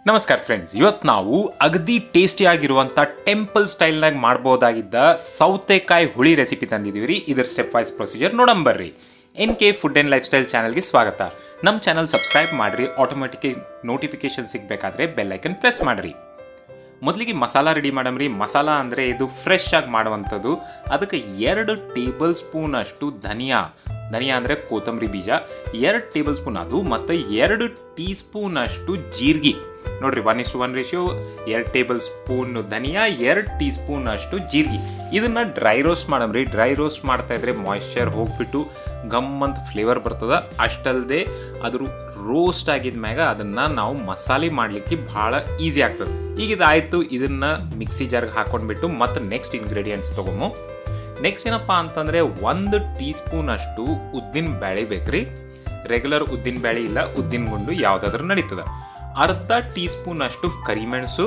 ನಮಸ್ಕಾರ ಫ್ರೆಂಡ್ಸ್ ಇವತ್ತು ನಾವು ಅಗದಿ ಟೇಸ್ಟಿ ಆಗಿರುವಂಥ ಟೆಂಪಲ್ ಸ್ಟೈಲ್ನಾಗ ಮಾಡ್ಬೋದಾಗಿದ್ದ ಸೌತೆಕಾಯಿ ಹುಳಿ ರೆಸಿಪಿ ತಂದಿದ್ದೀವಿ ರೀ ಇದ್ರ ಸ್ಟೆಪ್ ವೈಸ್ ಪ್ರೊಸೀಜರ್ ನೋಡಂಬರ್ರಿ N K food and lifestyle ಚಾನಲ್ಗೆ ಸ್ವಾಗತ ನಮ್ಮ ಚಾನಲ್ ಸಬ್ಸ್ಕ್ರೈಬ್ ಮಾಡಿರಿ ಆಟೋಮೆಟಿಕ್ ನೋಟಿಫಿಕೇಶನ್ ಸಿಗಬೇಕಾದ್ರೆ ಬೆಲ್ಲೈಕನ್ ಪ್ರೆಸ್ ಮಾಡಿರಿ ಮೊದಲಿಗೆ ಮಸಾಲ ರೆಡಿ ಮಾಡಮ್ರಿ ಮಸಾಲ ಅಂದರೆ ಇದು ಫ್ರೆಶ್ ಆಗಿ ಮಾಡುವಂಥದ್ದು ಅದಕ್ಕೆ ಎರಡು ಟೇಬಲ್ ಸ್ಪೂನ್ ಅಷ್ಟು ಧನಿಯಾ ಧನಿಯಾ ಅಂದರೆ ಕೊತ್ತಂಬರಿ ಬೀಜ ಎರಡು ಟೇಬಲ್ ಸ್ಪೂನ್ ಅದು ಮತ್ತು ಎರಡು ಟೀ ಸ್ಪೂನ್ ಅಷ್ಟು ಜೀರಿಗೆ ನೋಡ್ರಿ ಒನ್ ಇಷ್ಟು ಒನ್ ರೇಷಿಯೋ ಎರಡು ಟೇಬಲ್ ಸ್ಪೂನ್ ಧನಿಯಾ ಎರಡು ಟೀ ಸ್ಪೂನ್ ಅಷ್ಟು ಜೀರಿಗೆ ಇದನ್ನ ಡ್ರೈ ರೋಸ್ಟ್ ಮಾಡಮ್ರಿ ಡ್ರೈ ರೋಸ್ಟ್ ಮಾಡ್ತಾ ಇದ್ರೆ ಮಾಯ್ಶ್ಚರ್ ಹೋಗ್ಬಿಟ್ಟು ಗಮ್ ಅಂತ ಫ್ಲೇವರ್ ಬರ್ತದ ಅಷ್ಟಲ್ಲದೆ ಅದ್ರ ರೋಸ್ಟ್ ಆಗಿದ ಮ್ಯಾಗ ಅದನ್ನ ನಾವು ಮಸಾಲೆ ಮಾಡಲಿಕ್ಕೆ ಭಾಳ ಈಸಿ ಆಗ್ತದೆ ಈಗ ಇದಾಯ್ತು ಇದನ್ನ ಮಿಕ್ಸಿ ಜಾರ್ಗೆ ಹಾಕೊಂಡ್ಬಿಟ್ಟು ಮತ್ತೆ ನೆಕ್ಸ್ಟ್ ಇಂಗ್ರೀಡಿಯೆಂಟ್ಸ್ ತಗೊಂಬು ನೆಕ್ಸ್ಟ್ ಏನಪ್ಪ ಅಂತಂದ್ರೆ ಒಂದು ಟೀ ಸ್ಪೂನ್ ಅಷ್ಟು ಉದ್ದಿನ ಬ್ಯಾಳೆ ಬೇಕ್ರಿ ರೆಗ್ಯುಲರ್ ಉದ್ದಿನ ಬ್ಯಾಳೆ ಇಲ್ಲ ಉದ್ದಿನ ಗುಂಡು ಯಾವುದಾದ್ರೂ ನಡೀತದ ಅರ್ಧ ಟೀ ಸ್ಪೂನ್ ಅಷ್ಟು ಕರಿಮೆಣಸು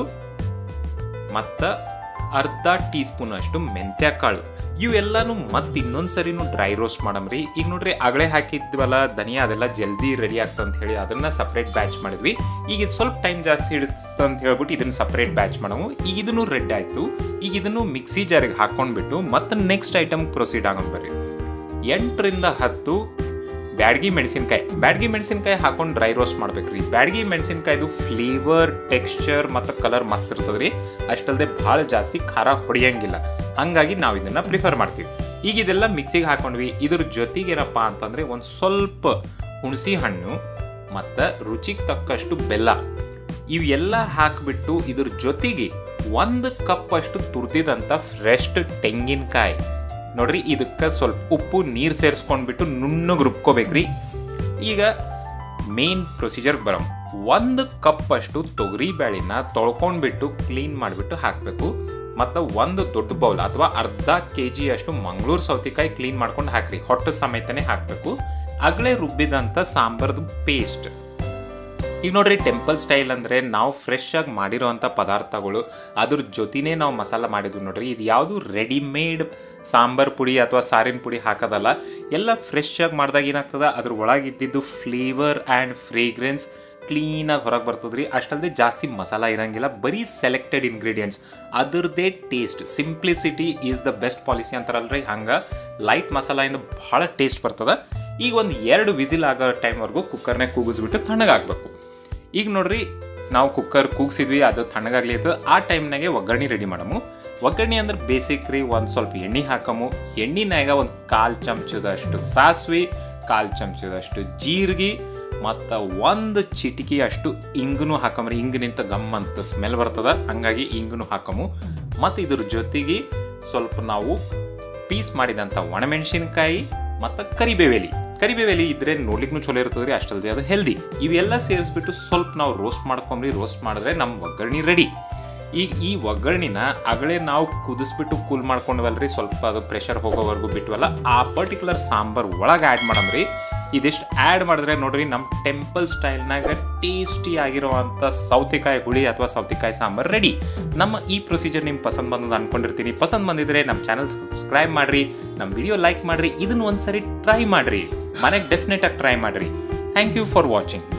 ಮತ್ತು ಅರ್ಧ ಟೀ ಸ್ಪೂನ್ ಅಷ್ಟು ಮೆಂತ್ಯ ಕಾಳು ಇವೆಲ್ಲಾನು ಮತ್ತೆ ಇನ್ನೊಂದು ಸರಿನೂ ಡ್ರೈ ರೋಸ್ಟ್ ಮಾಡಮ್ರಿ ಈಗ ನೋಡ್ರಿ ಅಗಳೆ ಹಾಕಿದ್ವಲ್ಲ ಧನಿಯಾ ಅದೆಲ್ಲ ಜಲ್ದಿ ರೆಡಿ ಆಗ್ತದೆ ಅಂತ ಹೇಳಿ ಅದನ್ನ ಸಪ್ರೇಟ್ ಬ್ಯಾಚ್ ಮಾಡಿದ್ವಿ ಈಗ ಇದು ಸ್ವಲ್ಪ ಟೈಮ್ ಜಾಸ್ತಿ ಹಿಡಿತ ಅಂತ ಹೇಳ್ಬಿಟ್ಟು ಇದನ್ನ ಸಪ್ರೇಟ್ ಬ್ಯಾಚ್ ಮಾಡವು ಈಗ ಇದನ್ನು ರೆಡಿ ಆಯ್ತು ಈಗ ಇದನ್ನು ಮಿಕ್ಸಿ ಜಾರಿಗೆ ಹಾಕೊಂಡ್ಬಿಟ್ಟು ಮತ್ತೆ ನೆಕ್ಸ್ಟ್ ಐಟಮ್ ಪ್ರೊಸೀಡ್ ಆಗೋಣ ಬರ್ರಿ ಎಂಟರಿಂದ ಹತ್ತು ಬ್ಯಾಡ್ಗಿ ಮೆಣಸಿನ್ಕಾಯಿ ಬ್ಯಾಡ್ಗಿ ಮೆಣಸಿನ್ಕಾಯಿ ಹಾಕೊಂಡು ಡ್ರೈ ರೋಸ್ಟ್ ಮಾಡ್ಬೇಕ್ರಿ ಬ್ಯಾಡ್ಗಿ ಮೆಣಸಿನ್ಕಾಯ್ದು ಫ್ಲೇವರ್ ಟೆಕ್ಸ್ಚರ್ ಮತ್ತು ಕಲರ್ ಮಸ್ತ್ ಇರ್ತದೆ ರೀ ಅಷ್ಟಲ್ಲದೆ ಭಾಳ ಜಾಸ್ತಿ ಖಾರ ಹೊಡೆಯಂಗಿಲ್ಲ ಹಾಗಾಗಿ ನಾವು ಇದನ್ನ ಪ್ರಿಫರ್ ಮಾಡ್ತೀವಿ ಈಗ ಇದೆಲ್ಲ ಮಿಕ್ಸಿಗೆ ಹಾಕೊಂಡ್ವಿ ಇದ್ರ ಜೊತೆಗೆ ಏನಪ್ಪ ಅಂತಂದ್ರೆ ಒಂದು ಸ್ವಲ್ಪ ಹುಣಸಿ ಹಣ್ಣು ಮತ್ತು ರುಚಿಗೆ ತಕ್ಕಷ್ಟು ಬೆಲ್ಲ ಇವೆಲ್ಲ ಹಾಕಿಬಿಟ್ಟು ಇದ್ರ ಜೊತೆಗೆ ಒಂದು ಕಪ್ ಅಷ್ಟು ತುರ್ದಿದಂಥ ಫ್ರೆಶ್ ತೆಂಗಿನಕಾಯಿ ನೋಡ್ರಿ ಇದಕ್ಕೆ ಸ್ವಲ್ಪ ಉಪ್ಪು ನೀರು ಸೇರಿಸ್ಕೊಂಡ್ಬಿಟ್ಟು ನುಣ್ಣಗೆ ರುಬ್ಕೋಬೇಕ್ರಿ ಈಗ ಮೇನ್ ಪ್ರೊಸೀಜರ್ಗೆ ಬರೋ ಒಂದು ಕಪ್ ಅಷ್ಟು ತೊಗರಿ ಬೇಳೆನ ತೊಳ್ಕೊಂಡ್ಬಿಟ್ಟು ಕ್ಲೀನ್ ಮಾಡಿಬಿಟ್ಟು ಹಾಕಬೇಕು ಮತ್ತು ಒಂದು ದೊಡ್ಡ ಬೌಲ್ ಅಥವಾ ಅರ್ಧ ಕೆ ಜಿ ಅಷ್ಟು ಮಂಗಳೂರು ಸೌತೆಕಾಯಿ ಕ್ಲೀನ್ ಮಾಡ್ಕೊಂಡು ಹಾಕ್ರಿ ಹೊಟ್ಟು ಸಮೇತನೇ ಹಾಕಬೇಕು ಅಗಲೇ ರುಬ್ಬಿದಂಥ ಸಾಂಬಾರ್ದು ಪೇಸ್ಟ್ ಈಗ ನೋಡ್ರಿ ಟೆಂಪಲ್ ಸ್ಟೈಲ್ ಅಂದರೆ ನಾವು ಫ್ರೆಶ್ ಆಗಿ ಮಾಡಿರೋವಂಥ ಪದಾರ್ಥಗಳು ಅದ್ರ ಜೊತೆನೇ ನಾವು ಮಸಾಲ ಮಾಡಿದ್ವಿ ನೋಡ್ರಿ ಇದು ಯಾವುದು ರೆಡಿಮೇಡ್ ಸಾಂಬಾರ್ ಪುಡಿ ಅಥವಾ ಸಾರಿನ ಪುಡಿ ಹಾಕೋದಲ್ಲ ಎಲ್ಲ ಫ್ರೆಶ್ ಆಗಿ ಮಾಡಿದಾಗ ಏನಾಗ್ತದೆ ಅದ್ರ ಒಳಗಿದ್ದಿದ್ದು ಫ್ಲೇವರ್ ಆ್ಯಂಡ್ ಫ್ರೇಗ್ರೆನ್ಸ್ ಕ್ಲೀನಾಗಿ ಹೊರಗೆ ಬರ್ತದ್ರಿ ಅಷ್ಟಲ್ಲದೆ ಜಾಸ್ತಿ ಮಸಾಲ ಇರಂಗಿಲ್ಲ ಬರೀ ಸೆಲೆಕ್ಟೆಡ್ ಇಂಗ್ರೀಡಿಯೆಂಟ್ಸ್ ಅದರದ್ದೇ taste simplicity is the best policy ಅಂತಾರಲ್ರಿ ಹಂಗೆ ಲೈಟ್ ಮಸಾಲೆಯಿಂದ ಭಾಳ ಟೇಸ್ಟ್ ಬರ್ತದೆ ಈಗ ಒಂದು ಎರಡು ವಿಸಿಲ್ ಆಗೋ ಟೈಮ್ವರೆಗೂ ಕುಕ್ಕರ್ನಾಗ ಕೂಗಿಸ್ಬಿಟ್ಟು ತಣ್ಣಗಾಗಬೇಕು ಈಗ ನೋಡ್ರಿ ನಾವು ಕುಕ್ಕರ್ ಕೂಗಿಸಿದ್ವಿ ಅದು ತಣ್ಣಗಾಗ್ಲಿ ಅದು ಆ ಟೈಮ್ನಾಗೆ ಒಗ್ಗರಣೆ ರೆಡಿ ಮಾಡಮು ಒಗ್ಗರಣೆ ಅಂದ್ರೆ ಬೇಸಿಕ್ ರೀ ಒಂದು ಸ್ವಲ್ಪ ಎಣ್ಣೆ ಹಾಕಮು ಎಣ್ಣೆನಾಗ ಒಂದು ಕಾಲು ಚಮಚದಷ್ಟು ಸಾಸಿವೆ ಕಾಲು ಚಮಚದಷ್ಟು ಜೀರಿಗೆ ಮತ್ತು ಒಂದು ಚಿಟಿಕಿ ಅಷ್ಟು ಇಂಗನು ಹಾಕಮ್ರಿ ಇಂಗು ನಿಂತ ಗಮ್ ಅಂತ ಸ್ಮೆಲ್ ಬರ್ತದ ಹಂಗಾಗಿ ಇಂಗನು ಹಾಕಮು ಮತ್ತು ಇದ್ರ ಜೊತೆಗೆ ಸ್ವಲ್ಪ ನಾವು ಪೀಸ್ ಮಾಡಿದಂಥ ಒಣಮೆಣಸಿನ್ಕಾಯಿ ಮತ್ತು ಕರಿಬೇವೆಲಿ ಕರಿಬೇವೆಲಿ ಇದ್ರೆ ನೋಡ್ಲಿಕ್ಕೂ ಚಲೋ ಇರ್ತದ್ರಿ ಅಷ್ಟಲ್ದೆ ಅದು ಹೆಲ್ದಿ ಇವೆಲ್ಲ ಸೇರಿಸ್ಬಿಟ್ಟು ಸ್ವಲ್ಪ ನಾವು ರೋಸ್ಟ್ ಮಾಡ್ಕೊಂಬ್ರಿ ರೋಸ್ಟ್ ಮಾಡಿದ್ರೆ ನಮ್ಮ ಒಗ್ಗರಣೆ ರೆಡಿ ಈಗ ಈ ಒಗ್ಗರಣಿನ ಅಗಲೇ ನಾವು ಕುದಿಸ್ಬಿಟ್ಟು ಕೂಲ್ ಮಾಡ್ಕೊಂಡ್ವಲ್ರಿ ಸ್ವಲ್ಪ ಅದು ಪ್ರೆಷರ್ ಹೋಗೋವರೆಗೂ ಬಿಟ್ವಲ್ಲ ಆ ಪರ್ಟಿಕ್ಯುಲರ್ ಸಾಂಬಾರ್ ಒಳಗೆ ಆ್ಯಡ್ ಮಾಡಮ್ರಿ ಇದಿಷ್ಟು ಆ್ಯಡ್ ಮಾಡಿದ್ರೆ ನೋಡ್ರಿ ನಮ್ಮ ಟೆಂಪಲ್ ಸ್ಟೈಲ್ನಾಗ ಟೇಸ್ಟಿ ಆಗಿರುವಂಥ ಸೌತೆಕಾಯಿ ಹುಳಿ ಅಥವಾ ಸೌತೆಕಾಯಿ ಸಾಂಬಾರ್ ರೆಡಿ ನಮ್ಮ ಈ ಪ್ರೊಸೀಜರ್ ನಿಮ್ಗೆ ಪಸಂದ್ ಬಂದದ ಅನ್ಕೊಂಡಿರ್ತೀನಿ ಪಸಂದ್ ಬಂದಿದ್ರೆ ನಮ್ಮ ಚಾನಲ್ ಸಬ್ಸ್ಕ್ರೈಬ್ ಮಾಡಿರಿ ನಮ್ಮ ವಿಡಿಯೋ ಲೈಕ್ ಮಾಡಿರಿ ಇದನ್ನು ಒಂದ್ಸರಿ ಟ್ರೈ ಮಾಡಿರಿ ಮನೆಗೆ ಡೆಫಿನೆಟ್ ಆಗಿ ಟ್ರೈ ಮಾಡಿರಿ ಥ್ಯಾಂಕ್ ಯು ಫಾರ್ ವಾಚಿಂಗ್